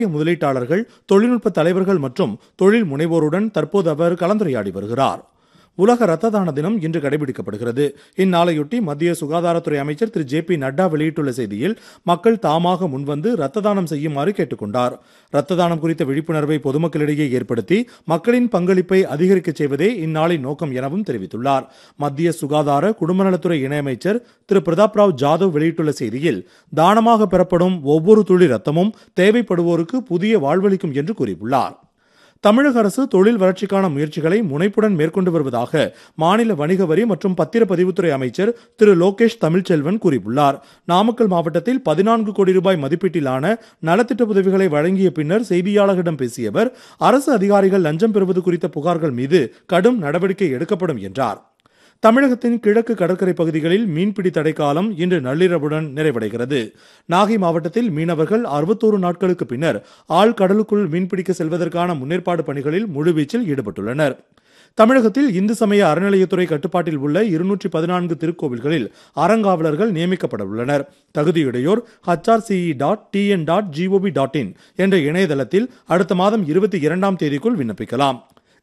முதலீட்டாளர்கள் தொழில்நுட்ப தலைவர்கள் மற்றும் தொழில் முனைவோருடன் தற்போது அவர் கலந்துரையாடி வருகிறார் உலக ரத்த தான தினம் இன்று கடைபிடிக்கப்படுகிறது இந்நாளையொட்டி மத்திய சுகாதாரத்துறை அமைச்சர் திரு ஜே பி நட்டா வெளியிட்டுள்ள செய்தியில் மக்கள் தாமாக முன்வந்து ரத்த தானம் செய்யுமாறு கேட்டுக்கொண்டார் ரத்த தானம் குறித்த விழிப்புணர்வை பொதுமக்களிடையே ஏற்படுத்தி மக்களின் பங்களிப்பை அதிகரிக்கச் செய்வதே இந்நாளின் நோக்கம் எனவும் தெரிவித்துள்ளார் மத்திய சுகாதார குடும்பநலத்துறை இணையமைச்சர் திரு பிரதாப் ராவ் ஜாதவ் வெளியிட்டுள்ள செய்தியில் தானமாக பெறப்படும் ஒவ்வொரு துளி ரத்தமும் தேவைப்படுவோருக்கு புதிய வாழ்வளிக்கும் என்று கூறியுள்ளார் தமிழக அரசு தொழில் வளர்ச்சிக்கான முயற்சிகளை முனைப்புடன் மேற்கொண்டு வருவதாக மாநில வணிக வரி மற்றும் பத்திரப்பதிவுத்துறை அமைச்சர் திரு லோகேஷ் தமிழ்ச்செல்வன் கூறியுள்ளார் நாமக்கல் மாவட்டத்தில் பதினான்கு கோடி ரூபாய் மதிப்பீட்டிலான நலத்திட்ட உதவிகளை வழங்கிய பின்னர் செய்தியாளர்களிடம் பேசிய அவர் அரசு அதிகாரிகள் லஞ்சம் பெறுவது குறித்த புகார்கள் மீது கடும் நடவடிக்கை எடுக்கப்படும் என்றார் தமிழகத்தின் கிழக்கு கடற்கரை பகுதிகளில் மீன்பிடி தடைக்காலம் இன்று நள்ளிரவுடன் நிறைவடைகிறது நாகை மாவட்டத்தில் மீனவர்கள் அறுபத்தோரு நாட்களுக்கு பின்னர் ஆழ்கடலுக்குள் மீன்பிடிக்க செல்வதற்கான முன்னேற்பாடு பணிகளில் முழுவீச்சில் ஈடுபட்டுள்ளனர் தமிழகத்தில் இந்து சமய அறநிலையத்துறை கட்டுப்பாட்டில் உள்ள இருநூற்றி பதினான்கு திருக்கோவில்களில் அறங்காவலர்கள் நியமிக்கப்பட உள்ளனர் தகுதியுடையோர் HRCE dot TN dot GOV dot in என்ற இணையதளத்தில் அடுத்த மாதம் இருபத்தி இரண்டாம் தேதிக்குள் விண்ணப்பிக்கலாம்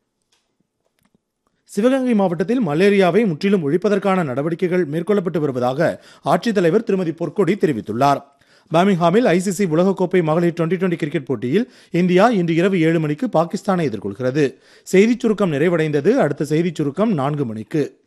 சிவகங்கை மாவட்டத்தில் மலேரியாவை முற்றிலும் ஒழிப்பதற்கான நடவடிக்கைகள் மேற்கொள்ளப்பட்டு வருவதாக ஆட்சித்தலைவர் திருமதி பொற்கொடி தெரிவித்துள்ளார் பாமிங்ஹாமில் ஐசிசி உலகக்கோப்பை மகளிர் டுவெண்டி டுவெண்டி கிரிக்கெட் போட்டியில் இந்தியா இன்று இரவு ஏழு மணிக்கு பாகிஸ்தானை எதிர்கொள்கிறது செய்திச் சுருக்கம் நிறைவடைந்தது அடுத்த செய்திச் சுருக்கம் நான்கு மணிக்கு